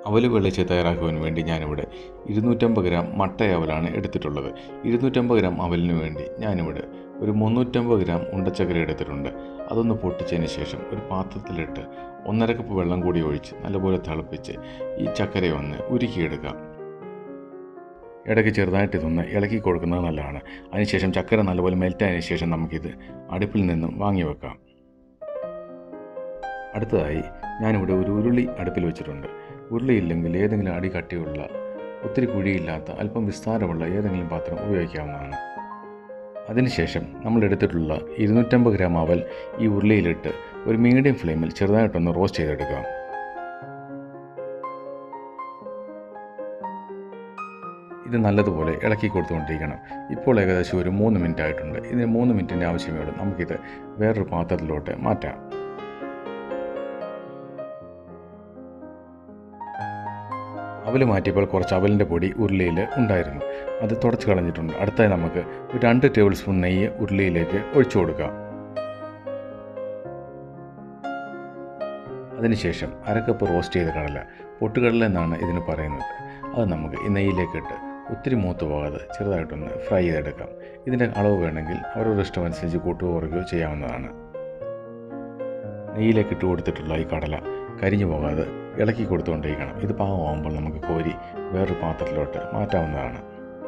അവല് വെള്ളിച്ച് തയ്യാറാക്കുവാൻ വേണ്ടി ഞാനിവിടെ ഇരുന്നൂറ്റമ്പത് ഗ്രാം മട്ടയവലാണ് എടുത്തിട്ടുള്ളത് ഇരുന്നൂറ്റമ്പത് ഗ്രാം അവലിന് വേണ്ടി ഞാനിവിടെ ഒരു മുന്നൂറ്റമ്പത് ഗ്രാം ഉണ്ടച്ചക്കര എടുത്തിട്ടുണ്ട് അതൊന്ന് പൊട്ടിച്ചതിന് ശേഷം ഒരു പാത്രത്തിലിട്ട് ഒന്നര കപ്പ് വെള്ളം കൂടി ഒഴിച്ച് നല്ലപോലെ തിളപ്പിച്ച് ഈ ചക്കര ഒന്ന് ഉരുക്കിയെടുക്കാം ഇടയ്ക്ക് ചെറുതായിട്ട് ഇതൊന്ന് ഇളക്കി കൊടുക്കുന്നത് നല്ലതാണ് അതിനുശേഷം ചക്കര നല്ലപോലെ മെൽറ്റായതിനു ശേഷം നമുക്കിത് അടുപ്പിൽ നിന്നും വാങ്ങി വെക്കാം അടുത്തതായി ഞാനിവിടെ ഒരു ഉരുളി അടുപ്പിൽ വെച്ചിട്ടുണ്ട് ഉരുളി ഇല്ലെങ്കിൽ ഏതെങ്കിലും അടി കട്ടിയുള്ള ഒത്തിരി കുഴിയില്ലാത്ത അല്പം വിസ്താരമുള്ള ഏതെങ്കിലും പാത്രം ഉപയോഗിക്കാവുന്നതാണ് അതിനുശേഷം നമ്മൾ എടുത്തിട്ടുള്ള ഇരുന്നൂറ്റമ്പത് ഗ്രാം അവൽ ഈ ഉരുളിയിലിട്ട് ഒരു മീഡിയം ഫ്ലെയിമിൽ ചെറുതായിട്ടൊന്ന് റോസ്റ്റ് ചെയ്തെടുക്കാം ഇത് നല്ലതുപോലെ ഇളക്കി കൊടുത്തുകൊണ്ടിരിക്കണം ഇപ്പോൾ ഏകദേശം ഒരു മൂന്ന് മിനിറ്റ് ആയിട്ടുണ്ട് ഇതിന് മൂന്ന് മിനിറ്റിൻ്റെ ആവശ്യമേ ഉള്ളൂ നമുക്കിത് വേറൊരു പാത്രത്തിലോട്ട് മാറ്റാം അവൽ മാറ്റിയപ്പോൾ കുറച്ച് അവലിൻ്റെ പൊടി ഉരുളിയിൽ ഉണ്ടായിരുന്നു അത് തുടച്ച് കളഞ്ഞിട്ടുണ്ട് അടുത്തായി നമുക്ക് ഒരു രണ്ട് ടേബിൾ സ്പൂൺ നെയ്യ് ഉരുളിയിലേക്ക് ഒഴിച്ചു കൊടുക്കാം അതിനുശേഷം അരക്കപ്പ് റോസ്റ്റ് ചെയ്ത കടല പൊട്ടുകടല എന്നാണ് ഇതിന് പറയുന്നത് അത് നമുക്ക് ഈ നെയ്യിലേക്ക് ഇട്ട് ഒത്തിരി മൂത്ത് പോകാതെ ചെറുതായിട്ടൊന്ന് ഫ്രൈ ചെയ്തെടുക്കാം ഇതിൻ്റെ അളവ് വേണമെങ്കിൽ അവരവരുടെ ഇഷ്ടമനുസരിച്ച് കൂട്ടുകയോ കുറയ്ക്കുകയോ ചെയ്യാവുന്നതാണ് നെയ്യിലേക്ക് ഇട്ട് കൊടുത്തിട്ടുള്ള ഈ കടല കരിഞ്ഞു പോകാതെ ഇളക്കി കൊടുത്തുകൊണ്ടിരിക്കണം ഇത് പാകമാകുമ്പോൾ നമുക്ക് കോരി വേറൊരു പാത്രത്തിലോട്ട് മാറ്റാവുന്നതാണ്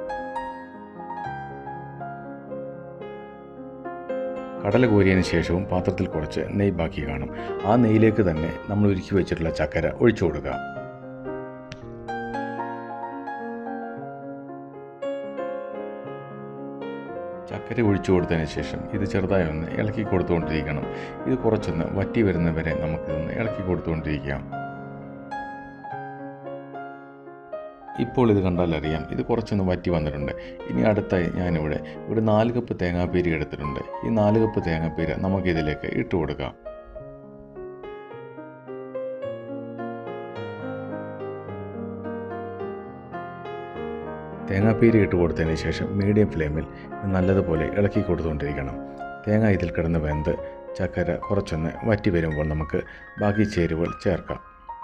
കടല കോരിയതിന് ശേഷവും പാത്രത്തിൽ കുറച്ച് നെയ്യ് ബാക്കി കാണും ആ നെയ്യിലേക്ക് തന്നെ നമ്മൾ ഉരുക്കി വെച്ചിട്ടുള്ള ചക്കര ഒഴിച്ചു കൊടുക്കുക ചക്കര ഒഴിച്ചു കൊടുത്തതിന് ശേഷം ഇത് ചെറുതായി ഒന്ന് ഇളക്കി കൊടുത്തുകൊണ്ടിരിക്കണം ഇത് കുറച്ചൊന്ന് വറ്റി വരുന്നവരെ നമുക്കിതൊന്ന് ഇളക്കി കൊടുത്തുകൊണ്ടിരിക്കാം ഇപ്പോൾ ഇത് കണ്ടാൽ അറിയാം ഇത് കുറച്ചൊന്ന് വറ്റി വന്നിട്ടുണ്ട് ഇനി അടുത്തായി ഞാനിവിടെ ഒരു നാല് കപ്പ് തേങ്ങാപ്പീരി എടുത്തിട്ടുണ്ട് ഈ നാല് കപ്പ് തേങ്ങാപ്പീര നമുക്കിതിലേക്ക് ഇട്ട് കൊടുക്കാം തേങ്ങാപ്പീരി ഇട്ട് കൊടുത്തതിന് ശേഷം മീഡിയം ഫ്ലെയിമിൽ നല്ലതുപോലെ ഇളക്കി കൊടുത്തുകൊണ്ടിരിക്കണം തേങ്ങ ഇതിൽ കിടന്ന് വെന്ത് ചക്കര കുറച്ചൊന്ന് വറ്റി വരുമ്പോൾ നമുക്ക് ബാക്കി ചേരുവകൾ ചേർക്കാം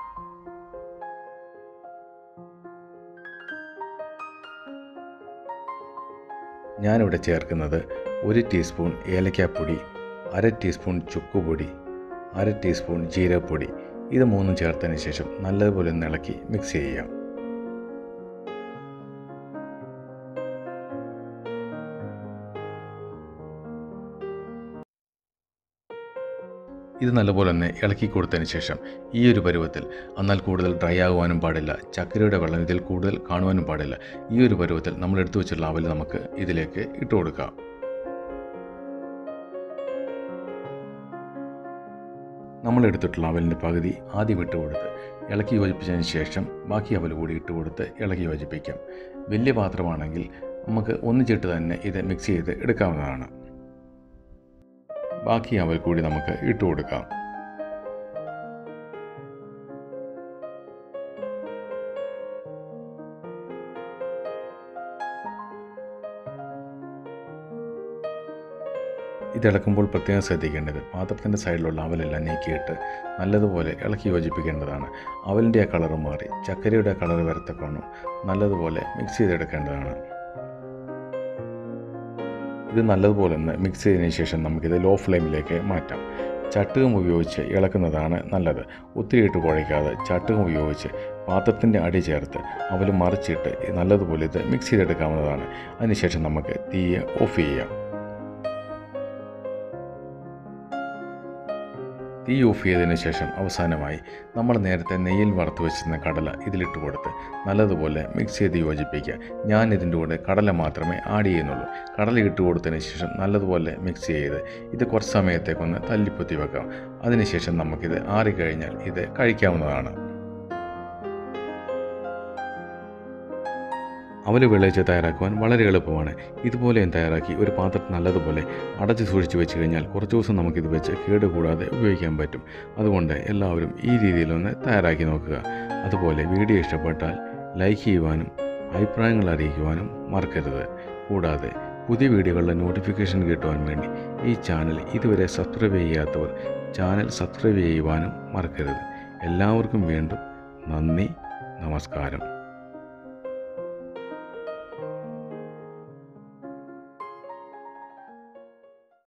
ഞാനിവിടെ ചേർക്കുന്നത് ഒരു ടീസ്പൂൺ ഏലക്കാപ്പൊടി അര ടീസ്പൂൺ ചുക്കുപൊടി അര ടീസ്പൂൺ ജീരകപ്പൊടി ഇത് മൂന്നും ചേർത്തതിന് ശേഷം നല്ലതുപോലെ ഒന്ന് ഇളക്കി മിക്സ് ചെയ്യാം ഇത് നല്ലപോലെ തന്നെ ഇളക്കി കൊടുത്തതിന് ശേഷം ഈ ഒരു പരുവത്തിൽ എന്നാൽ കൂടുതൽ ഡ്രൈ ആകുവാനും പാടില്ല ചക്കരയുടെ വെള്ളം ഇതിൽ കൂടുതൽ കാണുവാനും പാടില്ല ഈ ഒരു പരുവത്തിൽ നമ്മൾ എടുത്തു വെച്ചിട്ടുള്ള അവൽ നമുക്ക് ഇതിലേക്ക് ഇട്ട് കൊടുക്കാം നമ്മൾ എടുത്തിട്ടുള്ള അവലിൻ്റെ പകുതി ആദ്യം ഇട്ട് കൊടുത്ത് ഇളക്കി യോജിപ്പിച്ചതിന് ശേഷം ബാക്കി അവൽ കൂടി ഇട്ട് കൊടുത്ത് ഇളക്കി യോജിപ്പിക്കാം വലിയ പാത്രമാണെങ്കിൽ നമുക്ക് ഒന്നിച്ചിട്ട് തന്നെ ഇത് മിക്സ് ചെയ്ത് എടുക്കാവുന്നതാണ് ബാക്കി അവൽ കൂടി നമുക്ക് ഇട്ട് കൊടുക്കാം ഇതിളക്കുമ്പോൾ പ്രത്യേകം ശ്രദ്ധിക്കേണ്ടത് പാത്രത്തിൻ്റെ സൈഡിലുള്ള അവലെല്ലാം നീക്കിയിട്ട് നല്ലതുപോലെ ഇളക്കി യോജിപ്പിക്കേണ്ടതാണ് അവലിൻ്റെ ആ കളർ മാറി ചക്കരയുടെ ആ കളർ വരത്തക്കോണം നല്ലതുപോലെ മിക്സ് ചെയ്തെടുക്കേണ്ടതാണ് ഇത് നല്ലതുപോലെ ഒന്ന് മിക്സ് ചെയ്തതിന് ശേഷം നമുക്കിത് ലോ ഫ്ലെയിമിലേക്ക് മാറ്റാം ചട്ടുകം ഉപയോഗിച്ച് ഇളക്കുന്നതാണ് നല്ലത് ഒത്തിരി ഇട്ട് കുഴയ്ക്കാതെ ചട്ടുകം ഉപയോഗിച്ച് പാത്രത്തിൻ്റെ അടി ചേർത്ത് അവൽ മറിച്ചിട്ട് നല്ലതുപോലെ ഇത് മിക്സ് ചെയ്തെടുക്കാവുന്നതാണ് അതിനുശേഷം നമുക്ക് തീയെ ഓഫ് ചെയ്യാം തീ ഓഫ് ചെയ്തതിന് ശേഷം അവസാനമായി നമ്മൾ നേരത്തെ നെയ്യിൽ വറുത്ത് വെച്ചിരുന്ന കടല ഇതിലിട്ട് കൊടുത്ത് നല്ലതുപോലെ മിക്സ് ചെയ്ത് യോജിപ്പിക്കുക ഞാൻ ഇതിൻ്റെ കൂടെ കടല മാത്രമേ ആഡ് ചെയ്യുന്നുള്ളൂ കടല ഇട്ട് കൊടുത്തതിന് ശേഷം നല്ലതുപോലെ മിക്സ് ചെയ്ത് ഇത് കുറച്ച് സമയത്തേക്കൊന്ന് തല്ലിപ്പൊത്തി വെക്കാം അതിനുശേഷം നമുക്കിത് ആറിക്കഴിഞ്ഞാൽ ഇത് കഴിക്കാവുന്നതാണ് അവല് വെള്ളയിച്ച് തയ്യാറാക്കുവാൻ വളരെ എളുപ്പമാണ് ഇതുപോലെയും തയ്യാറാക്കി ഒരു പാത്രത്തിൽ നല്ലതുപോലെ അടച്ച് സൂക്ഷിച്ച് വെച്ച് കഴിഞ്ഞാൽ കുറച്ച് ദിവസം നമുക്കിത് വെച്ച് കേടുകൂടാതെ ഉപയോഗിക്കാൻ പറ്റും അതുകൊണ്ട് എല്ലാവരും ഈ രീതിയിലൊന്ന് തയ്യാറാക്കി നോക്കുക അതുപോലെ വീഡിയോ ഇഷ്ടപ്പെട്ടാൽ ലൈക്ക് ചെയ്യുവാനും അഭിപ്രായങ്ങൾ അറിയിക്കുവാനും മറക്കരുത് കൂടാതെ പുതിയ വീഡിയോകളുടെ നോട്ടിഫിക്കേഷൻ കിട്ടുവാൻ വേണ്ടി ഈ ചാനൽ ഇതുവരെ സബ്സ്ക്രൈബ് ചെയ്യാത്തവർ ചാനൽ സബ്സ്ക്രൈബ് ചെയ്യുവാനും മറക്കരുത് എല്ലാവർക്കും വീണ്ടും നന്ദി നമസ്കാരം